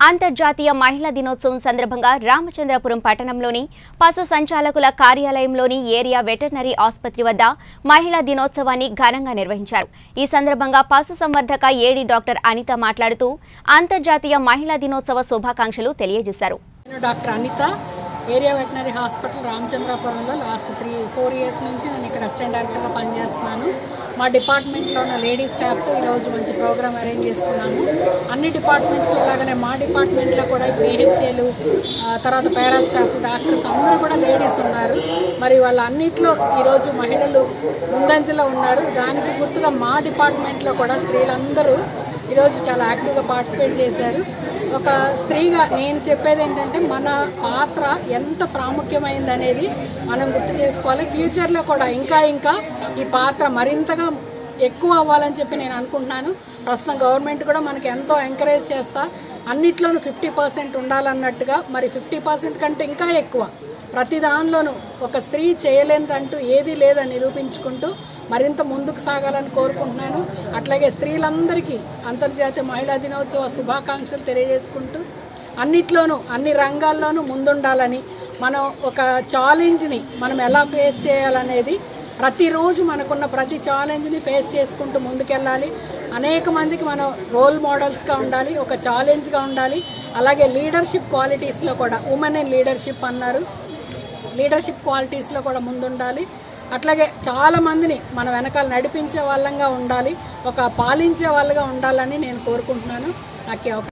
అంతర్జాతీయ మహిళా దినోత్సవం సందర్భంగా రామచంద్రపురం పట్టణంలోని పశు సంచాలకుల కార్యాలయంలోని ఏరియా వెటర్నరీ ఆసుపత్రి వద్ద మహిళా దినోత్సవాన్ని ఘనంగా నిర్వహించారు ఈ సందర్భంగా పశు సంవర్ధక ఏడీ డాక్టర్ అనిత మాట్లాడుతూ అంతర్జాతీయ మహిళా దినోత్సవ శుభాకాంక్షలు తెలియజేశారు నేను doctor Anitha area veterinary hospital రామచంద్రాపురంలో లాస్ట్ త్రీ ఫోర్ ఇయర్స్ నుంచి నేను ఇక్కడ అసిస్టెంట్ డైరెక్టర్గా పనిచేస్తున్నాను మా డిపార్ట్మెంట్లో ఉన్న లేడీ స్టాఫ్తో ఈరోజు మంచి ప్రోగ్రామ్ అరేంజ్ చేసుకున్నాము అన్ని డిపార్ట్మెంట్స్లో లాగానే మా డిపార్ట్మెంట్లో కూడా పిహెచ్ఏలు తర్వాత పారా స్టాఫ్ డాక్టర్స్ అందరూ కూడా లేడీస్ ఉన్నారు మరి వాళ్ళ అన్నిట్లో ఈరోజు మహిళలు ముందంజలో ఉన్నారు దానికి గుర్తుగా మా డిపార్ట్మెంట్లో కూడా స్త్రీలందరూ ఈరోజు చాలా యాక్టివ్గా పార్టిసిపేట్ చేశారు ఒక స్త్రీగా నేను చెప్పేది ఏంటంటే మన పాత్ర ఎంత ప్రాముఖ్యమైంది అనేది మనం గుర్తు చేసుకోవాలి ఫ్యూచర్లో కూడా ఇంకా ఇంకా ఈ పాత్ర మరింతగా ఎక్కువ అవ్వాలని చెప్పి నేను అనుకుంటున్నాను ప్రస్తుతం గవర్నమెంట్ కూడా మనకి ఎంతో ఎంకరేజ్ చేస్తా అన్నిట్లోనూ ఫిఫ్టీ పర్సెంట్ ఉండాలన్నట్టుగా మరి ఫిఫ్టీ పర్సెంట్ కంటే ఇంకా ఎక్కువ ప్రతి దానిలోనూ ఒక స్త్రీ చేయలేనిదంటూ ఏదీ లేదని నిరూపించుకుంటూ మరింత ముందుకు సాగాలని కోరుకుంటున్నాను అట్లాగే స్త్రీలందరికీ అంతర్జాతీయ మహిళా దినోత్సవ శుభాకాంక్షలు తెలియజేసుకుంటూ అన్నిట్లోనూ అన్ని రంగాల్లోనూ ముందుండాలని మనం ఒక ఛాలెంజ్ని మనం ఎలా ఫేస్ చేయాలనేది ప్రతిరోజు మనకున్న ప్రతి ఛాలెంజ్ని ఫేస్ చేసుకుంటూ ముందుకెళ్ళాలి అనేక మందికి మనం రోల్ మోడల్స్గా ఉండాలి ఒక ఛాలెంజ్గా ఉండాలి అలాగే లీడర్షిప్ క్వాలిటీస్లో కూడా ఉమెన్ ఇన్ లీడర్షిప్ అన్నారు లీడర్షిప్ క్వాలిటీస్లో కూడా ముందుండాలి అట్లాగే చాలా మందిని మన వెనకాల నడిపించే వాళ్ళంగా ఉండాలి ఒక పాలించే వాళ్ళగా ఉండాలని నేను కోరుకుంటున్నాను నాకు ఈ అవకాశం